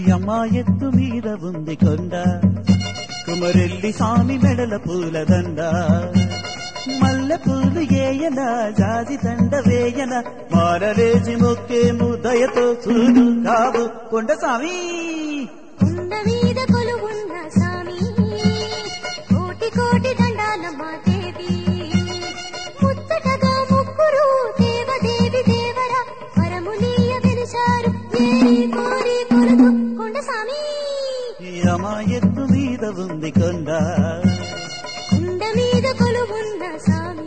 యమ్మ ఎత్తు మీద ఉంది కొండ కుమరెల్లి స్వామి మెడల పూలదండ మల్లె పూలు ఏయన జాజి దండ వేయన మారలేసి మొక్కేము దయతో చూడు కావు కొండ స్వామి కొండ మీద కొలువున్న స్వామి కోటి కోటి దండాలమ్మ దేవి ముచ్చటగా ముగ్గురు దేవదేవి దేవర వరములీయ వెలిశారు ఏరి కోరి కొలుతు కొండ స్వామి యమ ఎత్తు మీద ఉంది కొండ కొండ మీద కొలువున్న స్వామి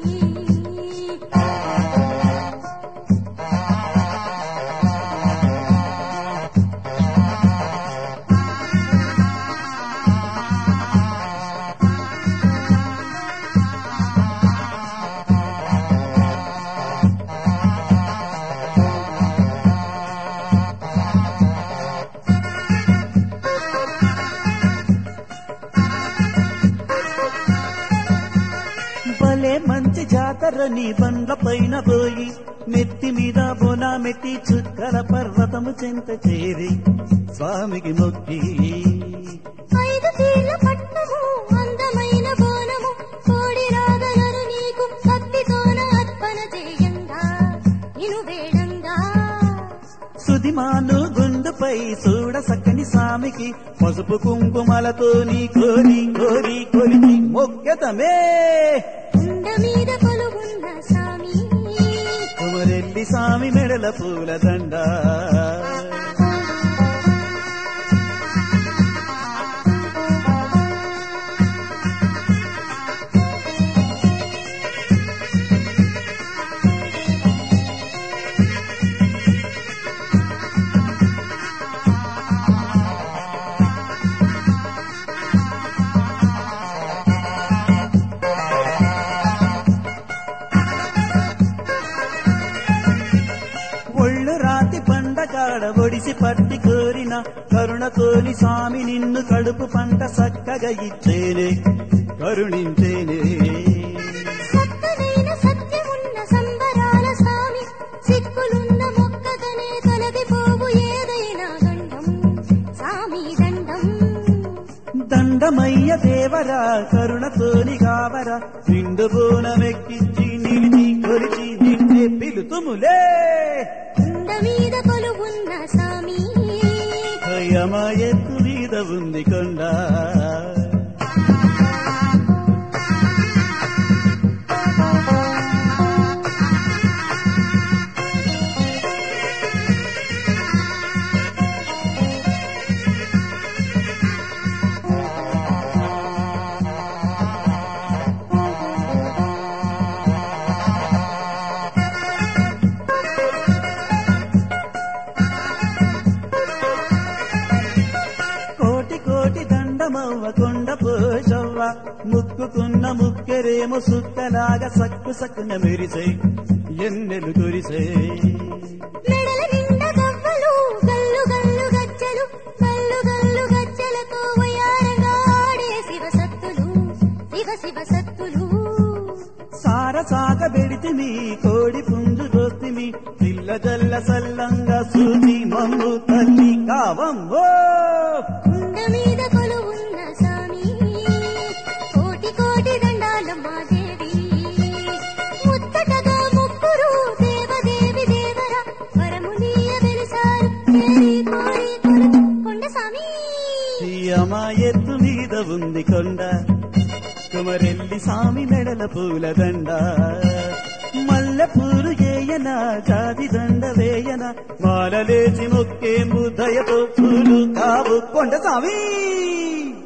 భలే మంచి జాతర నీ బండ్ల పైన పోయి నెత్తి మీద బోనా మెట్టి చుక్కల పర్వతము చెంత చేరి స్వామికి మొక్కి ఐదు తీర్ల పట్నము అందమైన బోనము కోడి రాగలను నీకు భక్తితోన అర్పణ చేయంగా ఇను వేడంగా సుదిమాను గుండుపై చూడ సక్కని స్వామికి పసుపు కుంకుమలతో నీ కోరి కోరి కొలిచి మొక్కెతమే కొండ మీద కొలువున్న స్వామి కుమరెల్లి స్వామి మెడల పూలదండ ఒళ్ళు రాతి పండగాడ ఒడిసి పట్టి కోరిన కరుణతోని స్వామి నిన్ను కడుపు పంట చక్కగా ఇచ్చేనే కరుణించేనే సత్తనైన సత్యమున్న సంబరాల స్వామి సిక్కులున్న మొక్కగనే తొలగిపోవు ఏదైనా గండం స్వామి దండం దండమయ్య దేవరా కరుణతోని కావరా నిండు బోనమెక్కించి నిలిచి కొలిచి నిన్నే పిలుతుములే కొండ మీద కొలువున్న స్వామి అయ్యమ ఎత్తు మీద ఉంది కొండ కోటి కోటి దండమవ్వ కొండ పోషవ్వ ముక్కుకున్న ముక్కెరేమో సుక్కలాగా సక్కు సక్కున మెరిసే ఎన్నెలు కురిసే మెడల నిండా గవ్వలు గల్లు గల్లు గజ్జలు గల్లు గల్లు గజ్జలతో వయారంగా ఆడే శివ సత్తులు శివ శివ సత్తులు సార సాగ బెడితిమి కోడి పుంజు దోస్తిమి పిల్ల జల్ల సల్లంగా సూచి మమ్ము తల్లి కావమ్మో కొండ మీద కొలువున్న స్వామి కోటి కోటి దండాలమ్మ దేవి ముత్తటగా ముగ్గురు దేవదేవి దేవర వరమునీయ వెలిసారు ఏరి కోరి కొలుతు కొండ స్వామి అమ్మ ఎత్తు మీద ఉంది కొండ కుమరెల్లి సామి మెడల పూలదండ మల్లె పూలు ఏయన జాతి దండ వేయన మాలలేసి మొక్కేము దయతో పూలు కావు కొండ సామి